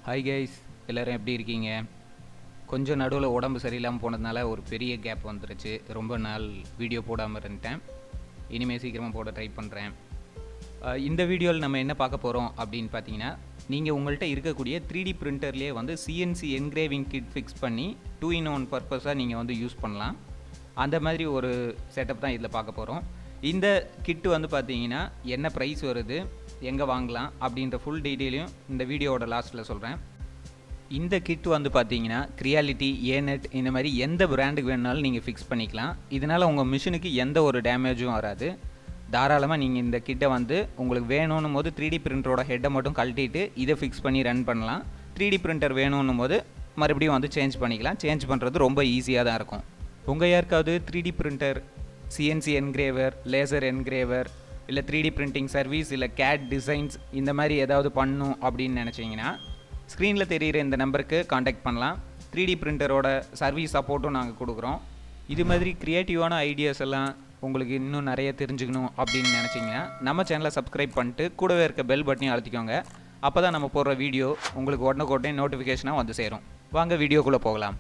hi guys எல்லோரும் எப்படி இருக்கீங்க கொஞ்சம் நடுவில் உடம்பு சரியில்லாமல் போனதுனால ஒரு பெரிய கேப் வந்துருச்சு ரொம்ப நாள் வீடியோ போடாமல் இருந்துட்டேன் இனிமேல் சீக்கிரமாக போட ட்ரை பண்ணுறேன் இந்த வீடியோவில் நம்ம என்ன பார்க்க போகிறோம் அப்படின்னு பார்த்தீங்கன்னா நீங்கள் உங்கள்கிட்ட இருக்கக்கூடிய த்ரீ டி பிரிண்டர்லேயே வந்து சிஎன்சி என்கிரேவிங் கிட் ஃபிக்ஸ் பண்ணி டூ இன் ஒன் பர்பஸாக நீங்கள் வந்து யூஸ் பண்ணலாம் அந்த மாதிரி ஒரு செட்டப் தான் இதில் பார்க்க போகிறோம் இந்த கிட்டு வந்து பார்த்தீங்கன்னா என்ன ப்ரைஸ் வருது எங்கே வாங்கலாம் அப்படின்ற ஃபுல் டீட்டெயிலையும் இந்த வீடியோவோட லாஸ்ட்டில் சொல்கிறேன் இந்த கிட் வந்து பார்த்தீங்கன்னா கிரியாலிட்டி ஏநெட் இந்த மாதிரி எந்த பிராண்டுக்கு வேணுனாலும் நீங்கள் ஃபிக்ஸ் பண்ணிக்கலாம் இதனால் உங்கள் மிஷினுக்கு எந்த ஒரு டேமேஜும் வராது தாராளமாக நீங்கள் இந்த கிட்டை வந்து உங்களுக்கு வேணும்னும் போது த்ரீ டி பிரிண்டரோட ஹெட்டை மட்டும் கழட்டிட்டு இதை ஃபிக்ஸ் பண்ணி ரன் பண்ணலாம் த்ரீ டி பிரிண்டர் வேணும்னும் போது மறுபடியும் வந்து சேஞ்ச் பண்ணிக்கலாம் சேஞ்ச் பண்ணுறது ரொம்ப ஈஸியாக தான் இருக்கும் உங்கள் யாருக்காவது three D printer CNC engraver laser engraver இல்லை த்ரீ டி பிரிண்டிங் சர்வீஸ் இல்லை கேட் டிசைன்ஸ் இந்த மாதிரி ஏதாவது பண்ணும் அப்படின்னு நினச்சிங்கன்னா ஸ்க்ரீனில் தெரிகிற இந்த நம்பருக்கு காண்டாக்ட் பண்ணலாம் த்ரீ டி பிரிண்டரோட சர்வீஸ் சப்போர்ட்டும் நாங்கள் கொடுக்குறோம் இது மாதிரி க்ரியேட்டிவான ஐடியாஸ் எல்லாம் உங்களுக்கு இன்னும் நிறைய தெரிஞ்சுக்கணும் அப்படின்னு நினச்சிங்கன்னா நம்ம சேனலை சப்ஸ்கிரைப் பண்ணிட்டு கூடவே இருக்க பெல் பட்டனையும் அழுத்திக்கோங்க அப்போ தான் நம்ம போடுற வீடியோ உங்களுக்கு உடனுக்குடனே நோட்டிஃபிகேஷனாக வந்து சேரும் வாங்க வீடியோக்குள்ளே போகலாம்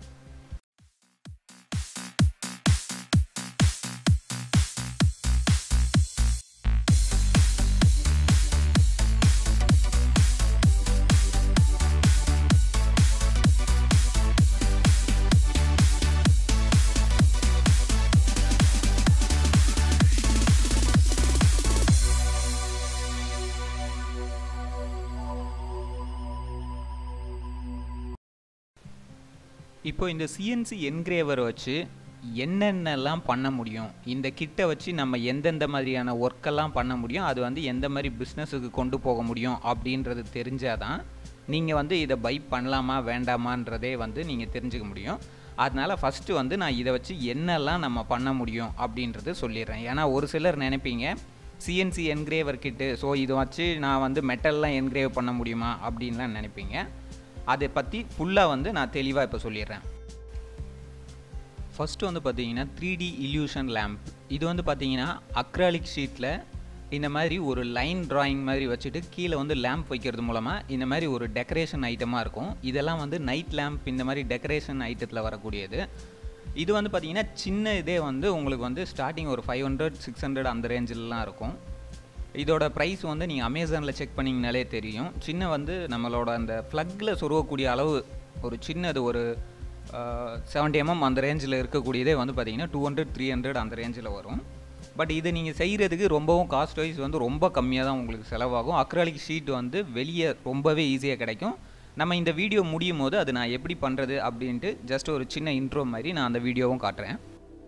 இப்போ இந்த சிஎன்சி என்கிரேவர் வச்சு என்னென்னலாம் பண்ண முடியும் இந்த கிட்டை வச்சு நம்ம எந்தெந்த மாதிரியான ஒர்க்கெல்லாம் பண்ண முடியும் அது வந்து எந்த மாதிரி பிஸ்னஸுக்கு கொண்டு போக முடியும் அப்படின்றது தெரிஞ்சால் தான் நீங்கள் வந்து இதை பை பண்ணலாமா வேண்டாமான்றதே வந்து நீங்கள் தெரிஞ்சுக்க முடியும் அதனால் ஃபஸ்ட்டு வந்து நான் இதை வச்சு என்னெல்லாம் நம்ம பண்ண முடியும் அப்படின்றது சொல்லிடுறேன் ஏன்னா ஒரு சிலர் நினைப்பீங்க சிஎன்சி என்கிரேவர் கிட்டு ஸோ இதை வச்சு நான் வந்து மெட்டல்லாம் என்கிரேவ் பண்ண முடியுமா அப்படின்லாம் நினைப்பீங்க அதை பற்றி ஃபுல்லாக வந்து நான் தெளிவாக இப்போ சொல்லிடுறேன் ஃபஸ்ட்டு வந்து பார்த்தீங்கன்னா த்ரீ டி இல்யூஷன் லேம்ப் இது வந்து பார்த்தீங்கன்னா அக்ராலிக் ஷீட்டில் இந்த மாதிரி ஒரு லைன் ட்ராயிங் மாதிரி வச்சுட்டு கீழே வந்து லேம்ப் வைக்கிறது மூலமாக இந்த மாதிரி ஒரு டெக்கரேஷன் ஐட்டமாக இருக்கும் இதெல்லாம் வந்து நைட் லேம்ப் இந்த மாதிரி டெக்கரேஷன் ஐட்டத்தில் வரக்கூடியது இது வந்து பார்த்திங்கன்னா சின்ன இதே வந்து உங்களுக்கு வந்து ஸ்டார்டிங் ஒரு ஃபைவ் ஹண்ட்ரட் சிக்ஸ் ஹண்ட்ரட் அந்த ரேஞ்சிலலாம் இருக்கும் இதோட ப்ரைஸ் வந்து நீங்கள் அமேசானில் செக் பண்ணிங்கனாலே தெரியும் சின்ன வந்து நம்மளோட அந்த ஃப்ளக்கில் சொருகக்கூடிய அளவு ஒரு சின்னது ஒரு செவன்டி எம்எம் அந்த ரேஞ்சில் இருக்கக்கூடியதே வந்து பார்த்திங்கன்னா டூ ஹண்ட்ரட் த்ரீ ஹண்ட்ரட் அந்த ரேஞ்சில் வரும் பட் இதை நீங்கள் செய்கிறதுக்கு ரொம்பவும் காஸ்ட் வைஸ் வந்து ரொம்ப கம்மியாக தான் உங்களுக்கு செலவாகும் அக்ராலிக் ஷீட் வந்து வெளியே ரொம்பவே ஈஸியாக கிடைக்கும் நம்ம இந்த வீடியோ முடியும் போது அது நான் எப்படி பண்ணுறது அப்படின்ட்டு ஜஸ்ட் ஒரு சின்ன இன்ட்ரோ மாதிரி நான் அந்த வீடியோவும் காட்டுறேன்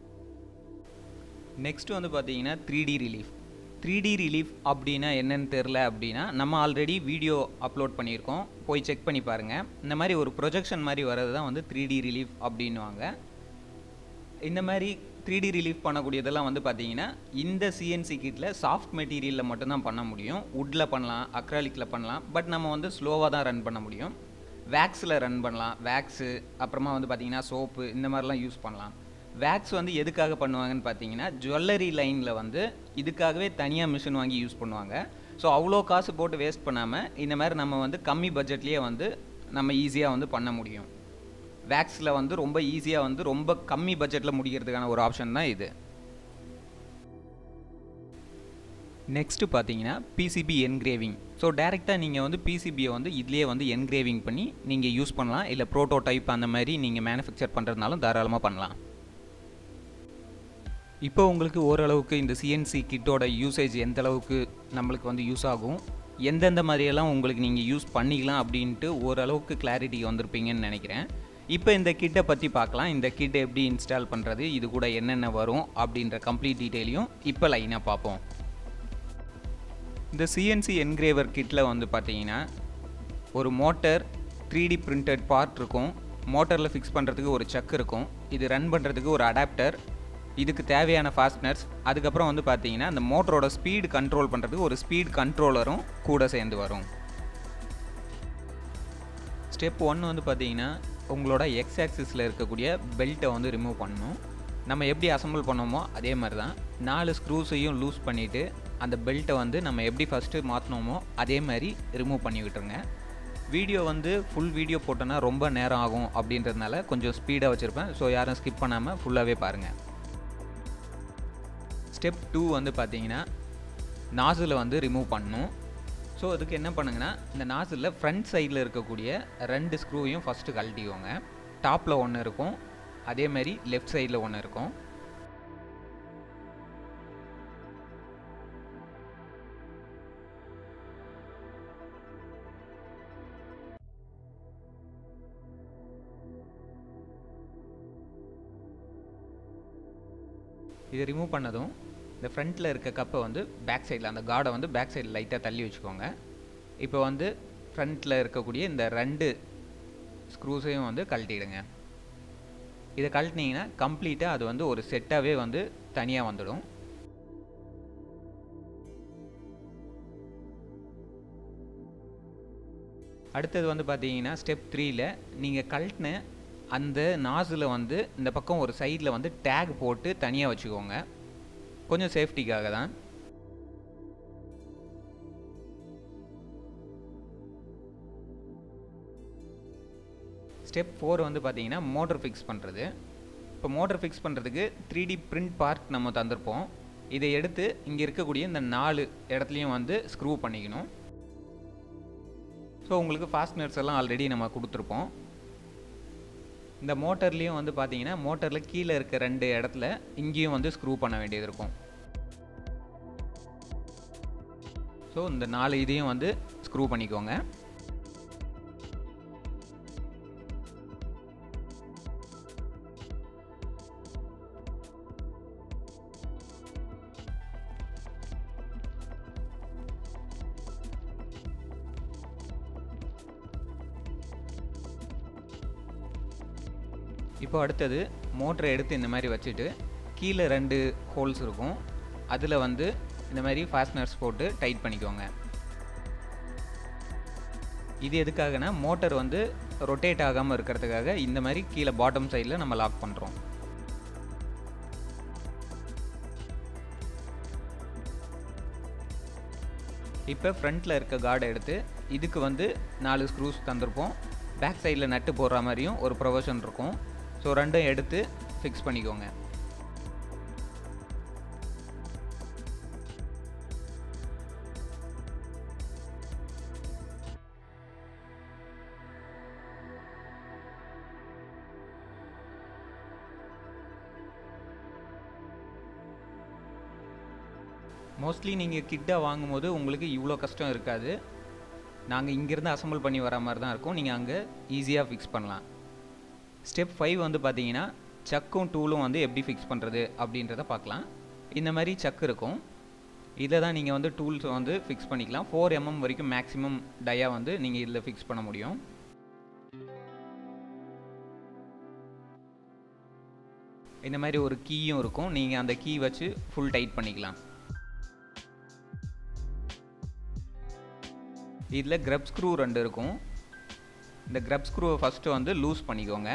நெக்ஸ்ட் வந்து பார்த்தீங்கன்னா three D relief three D relief அப்படின்னா என்னன்னு தெரில அப்படின்னா நம்ம ஆல்ரெடி வீடியோ அப்லோட் பண்ணியிருக்கோம் போய் செக் பண்ணி பாருங்கள் இந்த மாதிரி ஒரு ப்ரொஜெக்ஷன் மாதிரி வர்றது தான் வந்து த்ரீ டி ரிலீஃப் அப்படின்வாங்க இந்த மாதிரி த்ரீ டி ரிலீஃப் பண்ணக்கூடியதெல்லாம் வந்து பார்த்தீங்கன்னா இந்த சிஎன்சி கிட்டில் சாஃப்ட் மெட்டீரியலில் மட்டும்தான் பண்ண முடியும் வுட்டில் பண்ணலாம் அக்ராலிக்கில் பண்ணலாம் பட் நம்ம வந்து ஸ்லோவாக தான் ரன் பண்ண முடியும் வேக்ஸில் ரன் பண்ணலாம் வேக்ஸு அப்புறமா வந்து பார்த்திங்கன்னா சோப்பு இந்த மாதிரிலாம் யூஸ் பண்ணலாம் வேக்ஸ் வந்து எதுக்காக பண்ணுவாங்கன்னு பார்த்தீங்கன்னா ஜுவல்லரி லைனில் வந்து இதுக்காகவே தனியாக மிஷின் வாங்கி யூஸ் பண்ணுவாங்க ஸோ அவ்வளோ காசு போட்டு வேஸ்ட் பண்ணாமல் இந்த மாதிரி நம்ம வந்து கம்மி பட்ஜெட்லேயே வந்து நம்ம ஈஸியாக வந்து பண்ண முடியும் வேக்ஸில் வந்து ரொம்ப ஈஸியாக வந்து ரொம்ப கம்மி பட்ஜெட்டில் முடிக்கிறதுக்கான ஒரு ஆப்ஷன் தான் இது நெக்ஸ்ட்டு பார்த்தீங்கன்னா பிசிபி என்கிரேவிங் ஸோ டேரெக்டாக நீங்கள் வந்து பிசிபியை வந்து இதுலேயே வந்து என்கிரேவிங் பண்ணி நீங்கள் யூஸ் பண்ணலாம் இல்லை ப்ரோட்டோடைப் அந்த மாதிரி நீங்கள் மேனுஃபேக்சர் பண்ணுறதுனாலும் தாராளமாக பண்ணலாம் இப்போ உங்களுக்கு ஓரளவுக்கு இந்த சிஎன்சி கிட்டோட யூசேஜ் எந்த அளவுக்கு நம்மளுக்கு வந்து யூஸ் ஆகும் எந்தெந்த மாதிரியெல்லாம் உங்களுக்கு நீங்கள் யூஸ் பண்ணிக்கலாம் அப்படின்ட்டு ஓரளவுக்கு கிளாரிட்டி வந்திருப்பீங்கன்னு நினைக்கிறேன் இப்போ இந்த கிட்டை பற்றி பார்க்கலாம் இந்த கிட்டை எப்படி இன்ஸ்டால் பண்ணுறது இது கூட என்னென்ன வரும் அப்படின்ற கம்ப்ளீட் டீட்டெயிலையும் இப்போ லைனாக பார்ப்போம் இந்த சிஎன்சி என்கிரேவர் கிட்டில் வந்து பார்த்தீங்கன்னா ஒரு motor three D printed part இருக்கும் மோட்டரில் ஃபிக்ஸ் பண்ணுறதுக்கு ஒரு சக் இருக்கும் இது ரன் பண்ணுறதுக்கு ஒரு அடாப்டர் இதுக்கு தேவையான ஃபாஸ்ட்னர்ஸ் அதுக்கப்புறம் வந்து பார்த்தீங்கன்னா அந்த மோட்டரோட ஸ்பீடு கண்ட்ரோல் பண்ணுறதுக்கு ஒரு ஸ்பீட் கண்ட்ரோலரும் கூட சேர்ந்து வரும் ஸ்டெப் ஒன் வந்து பார்த்தீங்கன்னா உங்களோட எக்ஸ் ஆக்சிஸில் இருக்கக்கூடிய பெல்ட்டை வந்து ரிமூவ் பண்ணணும் நம்ம எப்படி அசம்பிள் பண்ணோமோ அதே மாதிரி தான் நாலு ஸ்க்ரூஸையும் லூஸ் பண்ணிவிட்டு அந்த பெல்ட்டை வந்து நம்ம எப்படி ஃபஸ்ட்டு மாற்றினோமோ அதே மாதிரி ரிமூவ் பண்ணி விட்டுருங்க வீடியோ வந்து ஃபுல் வீடியோ போட்டோன்னா ரொம்ப நேரம் ஆகும் அப்படின்றதுனால கொஞ்சம் ஸ்பீடாக வச்சுருப்பேன் ஸோ யாரும் ஸ்கிப் பண்ணாமல் ஃபுல்லாகவே பாருங்கள் ஸ்டெப் டூ வந்து பார்த்தீங்கன்னா நாசில் வந்து ரிமூவ் பண்ணணும் ஸோ அதுக்கு என்ன பண்ணுங்கன்னா இந்த நாசிலில் ஃப்ரண்ட் சைடில் இருக்கக்கூடிய ரெண்டு ஸ்க்ரூவையும் ஃபஸ்ட்டு கழட்டிக்கோங்க டாப்பில் ஒன்று இருக்கும் அதே மாதிரி லெஃப்ட் சைடில் ஒன்று இருக்கும் இது ரிமூவ் பண்ணதும் இந்த ஃப்ரண்ட்டில் இருக்க கப்பை வந்து பேக் சைடில் அந்த கார்டை வந்து பேக் சைடில் லைட்டாக தள்ளி வச்சுக்கோங்க இப்போ வந்து ஃப்ரண்ட்டில் இருக்கக்கூடிய இந்த ரெண்டு ஸ்க்ரூஸையும் வந்து கழட்டிடுங்க இதை கழட்டினீங்கன்னா கம்ப்ளீட்டாக அது வந்து ஒரு செட்டாகவே வந்து தனியாக வந்துடும் அடுத்தது வந்து பார்த்தீங்கன்னா ஸ்டெப் த்ரீயில் நீங்கள் கழட்டின அந்த நாசில் வந்து இந்த பக்கம் ஒரு சைடில் வந்து டேக் போட்டு தனியாக வச்சுக்கோங்க கொஞ்சம் சேஃப்டிக்காக தான் ஸ்டெப் ஃபோர் வந்து பார்த்தீங்கன்னா மோட்டர் ஃபிக்ஸ் பண்ணுறது இப்போ மோட்டர் ஃபிக்ஸ் பண்ணுறதுக்கு த்ரீ டி பிரிண்ட் பார்ட் நம்ம தந்திருப்போம் இதை எடுத்து இங்கே இருக்கக்கூடிய இந்த நாலு இடத்துலையும் வந்து ஸ்க்ரூ பண்ணிக்கணும் ஸோ உங்களுக்கு ஃபாஸ்ட்னர்ஸ் எல்லாம் ஆல்ரெடி நம்ம கொடுத்துருப்போம் இந்த மோட்டர்லேயும் வந்து பார்த்தீங்கன்னா மோட்டரில் கீழே இருக்க ரெண்டு இடத்துல இங்கேயும் வந்து ஸ்க்ரூ பண்ண வேண்டியது இருக்கும் ஸோ இந்த நாலு இதையும் வந்து ஸ்க்ரூ பண்ணிக்கோங்க இப்போ அடுத்தது மோட்டரை எடுத்து இந்த மாதிரி வச்சுட்டு கீழே ரெண்டு ஹோல்ஸ் இருக்கும் அதில் வந்து இந்த மாதிரி ஃபாஸ்ட்னர்ஸ் போட்டு டைட் பண்ணிக்கோங்க இது எதுக்காகனா மோட்டர் வந்து ரொட்டேட் ஆகாமல் இருக்கிறதுக்காக இந்த மாதிரி கீழே பாட்டம் சைடில் நம்ம லாக் பண்ணுறோம் இப்போ ஃப்ரண்ட்டில் இருக்க கார்டை எடுத்து இதுக்கு வந்து நாலு ஸ்க்ரூஸ் தந்திருப்போம் பேக் சைடில் நட்டு போடுற மாதிரியும் ஒரு ப்ரொவஷன் இருக்கும் ஸோ ரெண்டும் எடுத்து ஃபிக்ஸ் பண்ணிக்கோங்க மோஸ்ட்லி நீங்கள் கிட்டாக வாங்கும்போது உங்களுக்கு இவ்வளோ கஷ்டம் இருக்காது நாங்கள் இங்கேருந்து அசம்பிள் பண்ணி வர மாதிரி தான் இருக்கும் நீங்கள் அங்கே ஈஸியாக ஃபிக்ஸ் பண்ணலாம் ஸ்டெப் ஃபைவ் வந்து பார்த்தீங்கன்னா சக்கும் டூலும் வந்து எப்படி ஃபிக்ஸ் பண்ணுறது அப்படின்றத பார்க்கலாம் இந்த மாதிரி சக் இருக்கும் இதை தான் நீங்கள் வந்து டூல்ஸ் வந்து ஃபிக்ஸ் பண்ணிக்கலாம் ஃபோர் எம்எம் வரைக்கும் மேக்ஸிமம் டயா வந்து நீங்கள் இதில் ஃபிக்ஸ் பண்ண முடியும் இந்த மாதிரி ஒரு கீயும் இருக்கும் நீங்கள் அந்த கீ வச்சு ஃபுல் டைட் பண்ணிக்கலாம் இதில் கிரப் ஸ்க்ரூ ரெண்டு இருக்கும் இந்த கிரப் ஸ்க்ரூவை ஃபஸ்ட்டு வந்து லூஸ் பண்ணிக்கோங்க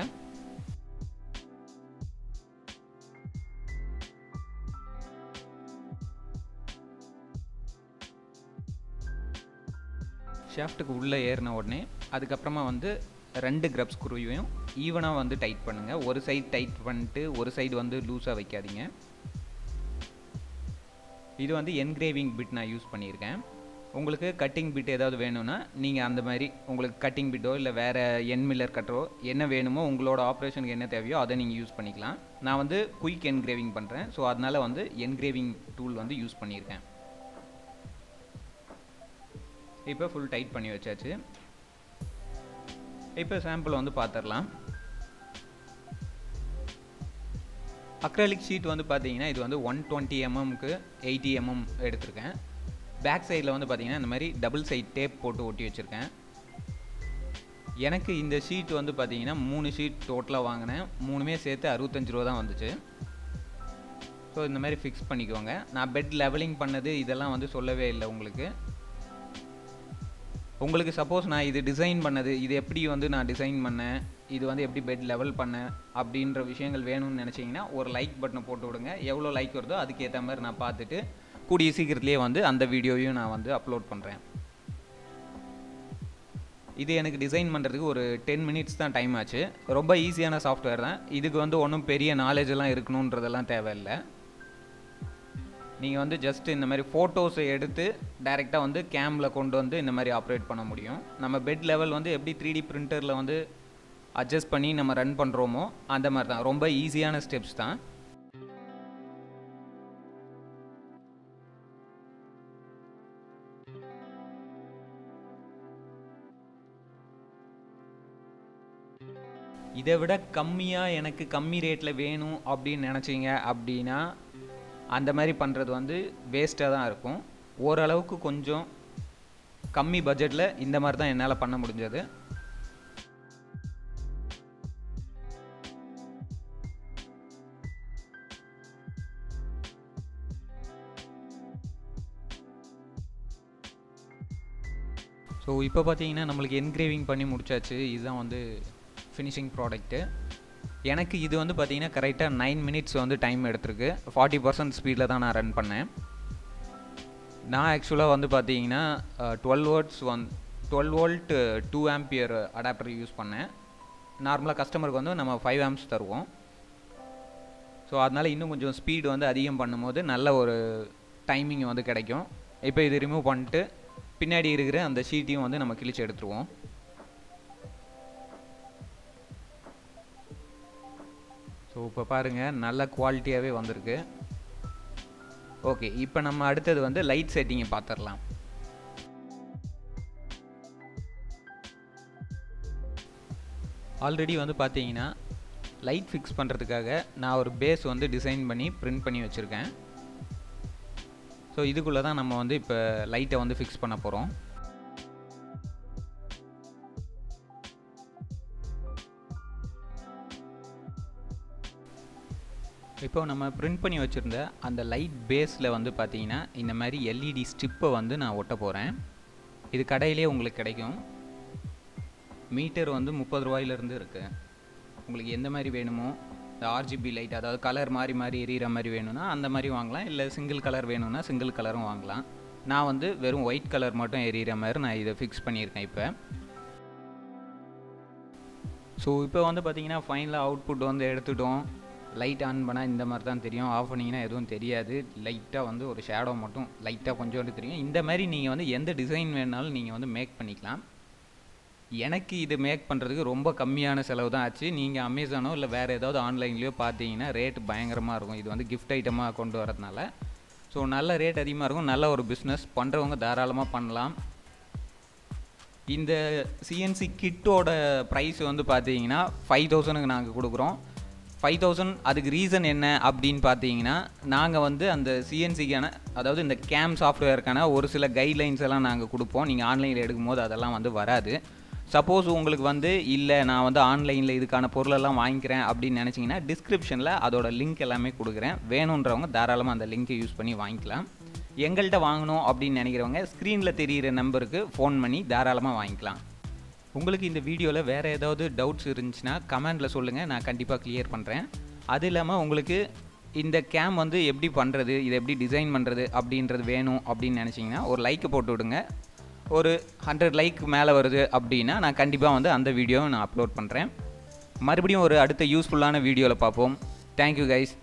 ஷாஃப்ட்டுக்கு உள்ளே ஏறின உடனே அதுக்கப்புறமா வந்து ரெண்டு கிரப் ஸ்க்ரூவையும் ஈவனாக வந்து டைட் பண்ணுங்கள் ஒரு சைடு டைட் பண்ணிட்டு ஒரு சைடு வந்து லூஸாக வைக்காதீங்க இது வந்து என்கிரேவிங் பிட் நான் யூஸ் பண்ணியிருக்கேன் உங்களுக்கு கட்டிங் பிட் ஏதாவது வேணும்னா நீங்கள் அந்த மாதிரி உங்களுக்கு கட்டிங் பிட்டோ இல்லை வேறு என் மில்லர் கட்டரோ என்ன வேணுமோ உங்களோட ஆப்ரேஷனுக்கு என்ன தேவையோ அதை நீங்கள் யூஸ் பண்ணிக்கலாம் நான் வந்து குயிக் என்கிரேவிங் பண்ணுறேன் ஸோ அதனால் வந்து என்கிரேவிங் டூல் வந்து யூஸ் பண்ணியிருக்கேன் இப்போ ஃபுல் டைட் பண்ணி வச்சாச்சு இப்போ சாம்பிள் வந்து பார்த்துடலாம் அக்ரலிக் ஷீட் வந்து பார்த்தீங்கன்னா இது வந்து ஒன் டுவெண்ட்டி எம்எம்க்கு எயிட்டி எம்எம் எடுத்திருக்கேன் பேக் சைடில் வந்து பார்த்தீங்கன்னா இந்த மாதிரி டபுள் சைட் டேப் போட்டு ஒட்டி வச்சுருக்கேன் எனக்கு இந்த ஷீட் வந்து பார்த்தீங்கன்னா மூணு ஷீட் டோட்டலாக வாங்கினேன் மூணுமே சேர்த்து அறுபத்தஞ்சு ரூபா தான் வந்துச்சு ஸோ இந்த மாதிரி ஃபிக்ஸ் பண்ணிக்கோங்க நான் பெட் லெவலிங் பண்ணது இதெல்லாம் வந்து சொல்லவே இல்லை உங்களுக்கு உங்களுக்கு சப்போஸ் நான் இது டிசைன் பண்ணது இது எப்படி வந்து நான் டிசைன் பண்ணேன் இது வந்து எப்படி பெட் லெவல் பண்ணேன் அப்படின்ற விஷயங்கள் வேணும்னு நினச்சிங்கன்னா ஒரு லைக் பட்டனை போட்டு விடுங்க எவ்வளோ லைக் வருதோ அதுக்கேற்ற மாதிரி நான் பார்த்துட்டு கூடிய சீக்கிரத்துலேயே வந்து அந்த வீடியோவையும் நான் வந்து அப்லோட் பண்ணுறேன் இது எனக்கு டிசைன் பண்ணுறதுக்கு ஒரு டென் மினிட்ஸ் தான் டைம் ஆச்சு ரொம்ப ஈஸியான சாஃப்ட்வேர் தான் இதுக்கு வந்து ஒன்றும் பெரிய நாலேஜ் எல்லாம் இருக்கணுன்றதெல்லாம் தேவையில்லை நீங்கள் வந்து ஜஸ்ட் இந்த மாதிரி ஃபோட்டோஸை எடுத்து டைரெக்டாக வந்து கேமில் கொண்டு வந்து இந்த மாதிரி ஆப்ரேட் பண்ண முடியும் நம்ம பெட் லெவல் வந்து எப்படி த்ரீ டி பிரிண்டரில் வந்து அட்ஜஸ்ட் பண்ணி நம்ம ரன் பண்ணுறோமோ அந்த மாதிரி தான் ரொம்ப ஈஸியான ஸ்டெப்ஸ் தான் இதை விட கம்மியாக எனக்கு கம்மி ரேட்டில் வேணும் அப்படின்னு நினச்சிங்க அப்படின்னா அந்த மாதிரி பண்ணுறது வந்து வேஸ்ட்டாக தான் இருக்கும் ஓரளவுக்கு கொஞ்சம் கம்மி பட்ஜெட்டில் இந்த மாதிரி தான் என்னால் பண்ண முடிஞ்சது ஸோ இப்போ பார்த்தீங்கன்னா நம்மளுக்கு என்கிரேவிங் பண்ணி முடிச்சாச்சு இதுதான் வந்து ஃபினிஷிங் ப்ராடக்ட்டு எனக்கு இது வந்து பார்த்தீங்கன்னா கரெக்டாக நைன் மினிட்ஸ் வந்து டைம் எடுத்திருக்கு ஃபார்ட்டி பர்சன்ட் ஸ்பீடில் தான் நான் ரன் பண்ணேன் நான் ஆக்சுவலாக வந்து பார்த்தீங்கன்னா twelve volts one twelve volt two ampere adapter use பண்ணேன் நார்மலாக கஸ்டமருக்கு வந்து நம்ம ஃபைவ் ஆம்ஸ் தருவோம் ஸோ அதனால் இன்னும் கொஞ்சம் ஸ்பீடு வந்து அதிகம் பண்ணும்போது நல்ல ஒரு டைமிங் வந்து கிடைக்கும் இப்போ இது ரிமூவ் பண்ணிட்டு பின்னாடி இருக்கிற அந்த ஷீட்டையும் வந்து நம்ம கிழிச்சு எடுத்துருவோம் ஸோ இப்போ பாருங்கள் நல்ல குவாலிட்டியாகவே வந்திருக்கு ஓகே இப்போ நம்ம அடுத்தது வந்து லைட் செட்டிங்கை பார்த்துடலாம் ஆல்ரெடி வந்து பார்த்தீங்கன்னா லைட் ஃபிக்ஸ் பண்ணுறதுக்காக நான் ஒரு பேஸ் வந்து டிசைன் பண்ணி பிரிண்ட் பண்ணி வச்சுருக்கேன் ஸோ இதுக்குள்ளே தான் நம்ம வந்து இப்போ லைட்டை வந்து ஃபிக்ஸ் பண்ண போகிறோம் இப்போ நம்ம பிரிண்ட் பண்ணி வச்சுருந்த அந்த லைட் பேஸில் வந்து பார்த்தீங்கன்னா இந்த மாதிரி எல்இடி ஸ்ட்ரிப்பை வந்து நான் ஒட்ட போகிறேன் இது கடையிலே உங்களுக்கு கிடைக்கும் மீட்டர் வந்து முப்பது ரூபாயிலேருந்து இருக்குது உங்களுக்கு எந்த மாதிரி வேணுமோ இந்த ஆர்ஜிபி லைட் அதாவது கலர் மாறி மாறி எரியிற மாதிரி வேணும்னா அந்த மாதிரி வாங்கலாம் இல்லை சிங்கிள் கலர் வேணும்னா சிங்கிள் கலரும் வாங்கலாம் நான் வந்து வெறும் ஒயிட் கலர் மட்டும் எரியிற மாதிரி நான் இதை ஃபிக்ஸ் பண்ணியிருக்கேன் இப்போ ஸோ இப்போ வந்து பார்த்தீங்கன்னா ஃபைனலாக அவுட்புட் வந்து எடுத்துட்டோம் லைட் ஆன் பண்ணால் இந்த மாதிரி தான் தெரியும் ஆஃப் பண்ணிங்கன்னா எதுவும் தெரியாது லைட்டாக வந்து ஒரு ஷேடோ மட்டும் லைட்டாக கொஞ்சோண்டு தெரியும் இந்த மாதிரி நீங்கள் வந்து எந்த டிசைன் வேணாலும் நீங்கள் வந்து மேக் பண்ணிக்கலாம் எனக்கு இது மேக் பண்ணுறதுக்கு ரொம்ப கம்மியான செலவு தான் ஆச்சு நீங்கள் அமேசானோ இல்லை வேறு ஏதாவது ஆன்லைன்லேயோ பார்த்தீங்கன்னா ரேட் பயங்கரமாக இருக்கும் இது வந்து கிஃப்ட் ஐட்டமாக கொண்டு வரதுனால ஸோ நல்ல ரேட் அதிகமாக இருக்கும் நல்ல ஒரு பிஸ்னஸ் பண்ணுறவங்க தாராளமாக பண்ணலாம் இந்த சிஎன்சி கிட்டோட ப்ரைஸ் வந்து பார்த்தீங்கன்னா ஃபைவ் தௌசண்ட்க்கு நாங்கள் கொடுக்குறோம் ஃபைவ் தௌசண்ட் அதுக்கு ரீசன் என்ன அப்படின்னு பார்த்தீங்கன்னா நாங்கள் வந்து அந்த சிஎன்சிக்கான அதாவது இந்த கேம் சாஃப்ட்வேருக்கான ஒரு சில கைட்லைன்ஸ் எல்லாம் நாங்கள் கொடுப்போம் நீங்கள் ஆன்லைனில் எடுக்கும்போது அதெல்லாம் வந்து வராது சப்போஸ் உங்களுக்கு வந்து இல்லை நான் வந்து ஆன்லைனில் இதுக்கான பொருளெல்லாம் வாங்கிக்கிறேன் அப்படின்னு நினச்சிங்கன்னா டிஸ்கிரிப்ஷனில் அதோட லிங்க் எல்லாமே கொடுக்குறேன் வேணுன்றவங்க தாராளமாக அந்த லிங்க்கை யூஸ் பண்ணி வாங்கிக்கலாம் எங்கள்கிட்ட வாங்கணும் அப்படின்னு நினைக்கிறவங்க ஸ்க்ரீனில் தெரிகிற நம்பருக்கு ஃபோன் பண்ணி தாராளமாக வாங்கிக்கலாம் உங்களுக்கு இந்த வீடியோவில் வேறு ஏதாவது டவுட்ஸ் இருந்துச்சுன்னா கமெண்டில் சொல்லுங்கள் நான் கண்டிப்பாக கிளியர் பண்ணுறேன் அது இல்லாமல் உங்களுக்கு இந்த கேம் வந்து எப்படி பண்ணுறது இதை எப்படி டிசைன் பண்ணுறது அப்படின்றது வேணும் அப்படின்னு நினச்சிங்கன்னா ஒரு லைக்கை போட்டு விடுங்க ஒரு ஹண்ட்ரட் லைக் மேலே வருது அப்படின்னா நான் கண்டிப்பாக வந்து அந்த வீடியோவை நான் அப்லோட் பண்ணுறேன் மறுபடியும் ஒரு அடுத்த யூஸ்ஃபுல்லான வீடியோவில் பார்ப்போம் தேங்க்யூ கைஸ்